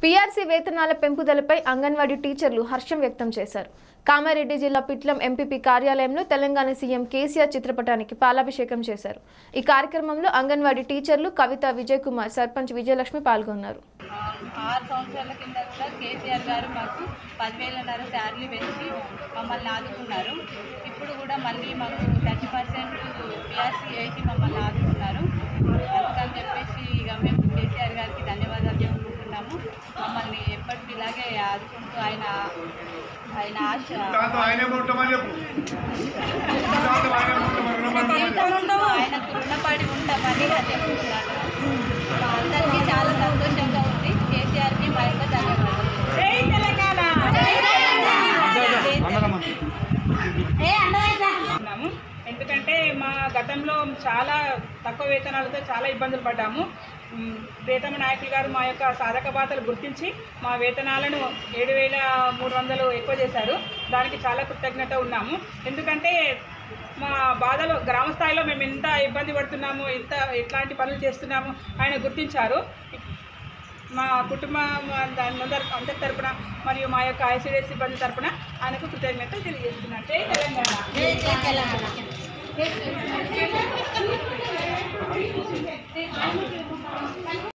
PRC వేతనాల పెంపుదలపై అంగన్వాడీ టీచర్లు హర్షం వ్యక్తం చేశారు కామారెడ్డి జిల్లా పిట్లం ఎంపీపీ కార్యాలయంలో తెలంగాణ సీఎం కేసీఆర్ చిత్రపటానికి పాలాభిషేకం చేశారు ఈ కార్యక్రమంలో అంగన్వాడీ టీచర్లు కవిత విజయ్ కుమార్ సర్పంచ్ విజయలక్ష్మి పాల్గొన్నారు ఆరు సంవత్సరాల కింద కూడా కేసీఆర్ గారు మాకు పదివేలన్నర శాలరీ పెంచి మమ్మల్ని ఆదుకున్నారు ఇప్పుడు కూడా మళ్ళీ మాకు థర్టీ పర్సెంట్ పిఆర్సీ వేసి మమ్మల్ని ఆదుకున్నారు అందుకని చెప్పేసి ఇక మేము కేసీఆర్ గారికి ధన్యవాదాలు చెప్పుకుంటున్నాము మమ్మల్ని ఎప్పటికీ ఇలాగే ఆదుకుంటూ ఆయన ఆయన ఆశ దాంతో ఆయనే ఉంటామని చెప్పు దాంతో ఆయనే ఉంటామని రుణపడమని ఆయనకు రుణపడి ఉంటామని చెప్తున్నాను మా అందరికీ చాలా సంతోషంగా ఉంది కేసీఆర్కి మా యొక్క ధన్యవాదాలు ఉన్నాము ఎందుకంటే మా గతంలో చాలా తక్కువ వేతనాలతో చాలా ఇబ్బందులు పడ్డాము మ్, ప్రియతమ నాయకులు గారు మా యొక్క సాధక బాధలు గుర్తించి మా వేతనాలను ఏడు వేల మూడు వందలు ఎక్కువ చేశారు దానికి చాలా కృతజ్ఞత ఉన్నాము ఎందుకంటే మా బాధలు గ్రామ స్థాయిలో మేము ఎంత ఇబ్బంది పడుతున్నాము ఎంత ఎట్లాంటి పనులు చేస్తున్నాము ఆయన గుర్తించారు మా కుటుంబం దాని అందరి అందరి తరపున మరియు మా యొక్క ఐసీడీఎస్ సిబ్బంది తరపున ఆయనకు కృతజ్ఞతలు తెలియజేస్తున్నాను జై తెలంగాణ